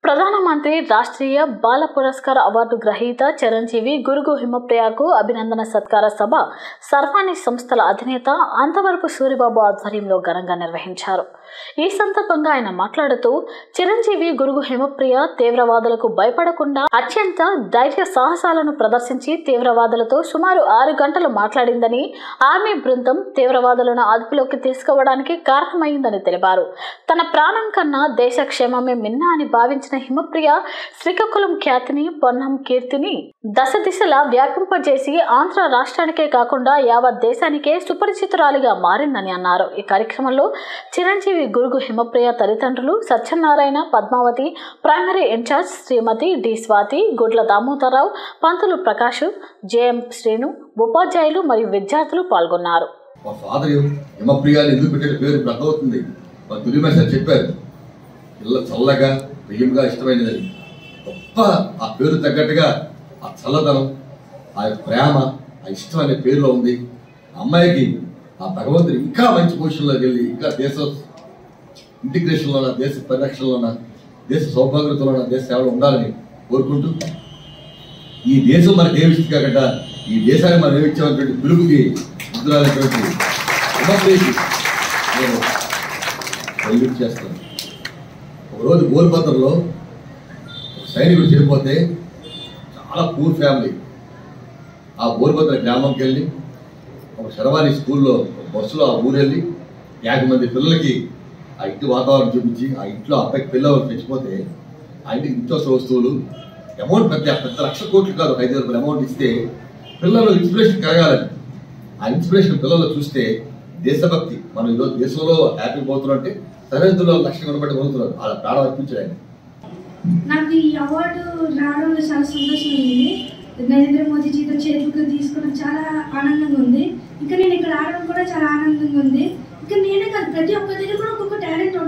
ప్రధానమంత్రి రాష్ట్రీయ బాల పురస్కార్ అవార్డు గ్రహీత చిరంజీవి గురుగు హిమప్రియకు అభినందన సత్కార సభ సర్వాణి సంస్థల అధినేత అంతవరపు సూరిబాబు ఆధ్వర్యంలో ఘనంగా నిర్వహించారు ఈ సందర్భంగా ఆయన మాట్లాడుతూ చిరంజీవి గురుగు హిమప్రియ తీవ్రవాదులకు భయపడకుండా అత్యంత ధైర్య సాహసాలను ప్రదర్శించి తీవ్రవాదులతో సుమారు ఆరు గంటలు మాట్లాడిందని ఆర్మీ బృందం తీవ్రవాదులను అదుపులోకి తీసుకోవడానికి కారణమైందని తెలిపారు తన ప్రాణం కన్నా దేశ క్షేమమే మిన్న అని భావించిన హిమప్రియ శ్రీకాకుళం ఖ్యాతిని పొన్నం కీర్తిని దశ దిశలా వ్యాపింపజేసి ఆంధ్ర రాష్ట్రానికే కాకుండా యావత్ దేశానికే సుపరిచితురాలిగా మారిందని అన్నారు ఈ కార్యక్రమంలో చిరంజీవి గురుగు హిమప్రియ తల్లిదండ్రులు Satyanarayana Padmavathi primary incharge Shrimati D Swathi Gudla Damodararao Pantulu Prakash JM Srinu ఉపాధ్యాయులు మరియు విద్యార్థులు పాల్గొన్నారు మా ఫాదర్ హిమప్రియాలు ఎందుకు పెట్టిన పేరు ఇప్పుడు అర్థమవుతుంది మా తొలి మెసేజ్ చెప్పారు పిల్ల చల్లగా ప్రియంగా ఇష్టమైనదని గొప్ప ఆ పేరు తగ్గట్టుగా ఆ చల్లదనం ఆ యొక్క ప్రేమ ఆ ఇష్టం అనే పేరులో ఉంది ఆ అమ్మాయికి ఆ భగవంతుడు ఇంకా మంచి పొజిషన్లోకి వెళ్ళి ఇంకా దేశ ఇంటిగ్రేషన్లోన దేశ పరిరక్షణలోన దేశ సౌభాగ్యతలోన దేశ సేవలో ఉండాలని కోరుకుంటూ ఈ దేశం మనకి ఏమిస్తుంది కాకుండా ఈ దేశాన్ని మనం ఏమిచ్చామన్నటువంటి పిలుపుకి ముద్రాలైనటువంటి హిమప్రియకి నేను సెల్యూట్ చేస్తాను ఒకరోజు గోల్పత్రలో ఒక సైనికుడు చనిపోతే చాలా పూర్ ఫ్యామిలీ ఆ గోల్పత్ర గ్రామంకి వెళ్ళి ఒక శరవాణి స్కూల్లో ఒక బస్సులో ఆ ఊరు వెళ్ళి యాభై మంది పిల్లలకి ఆ ఇంటి వాతావరణం చూపించి ఆ ఇంట్లో అబ్బాయికి పిల్లలు తెచ్చిపోతే ఆ ఇంటికి నిత్యావసర వస్తువులు అమౌంట్ పెద్ద పెద్ద లక్ష కోట్లు కాదు ఒక ఐదు రూపాయలు అమౌంట్ ఇస్తే పిల్లలు ఇన్స్పిరేషన్ కలగాలని ఆ ఇన్స్పిరేషన్ పిల్లలు చూస్తే దేశభక్తి మనం ఈరోజు దేశంలో హ్యాపీ పోతున్నాం అంటే సరిహద్దులో లక్ష కొనబట్టి పోతున్నారు వాళ్ళ ప్రాణం అర్పించడానికి నాకు ఈ అవార్డు రావడంలో చాలా సంతోషం ఉంది నరేంద్ర మోదీజీతో చేతులకు తీసుకోవడం చాలా ఆనందంగా ఉంది ఇంకా నేను ఇక్కడ ఆడడం కూడా చాలా ఆనందంగా ఉంది ఇంకా నేనే కాదు ప్రతి ఒక్క దగ్గర కూడా ఒక్కొక్క టాలెంట్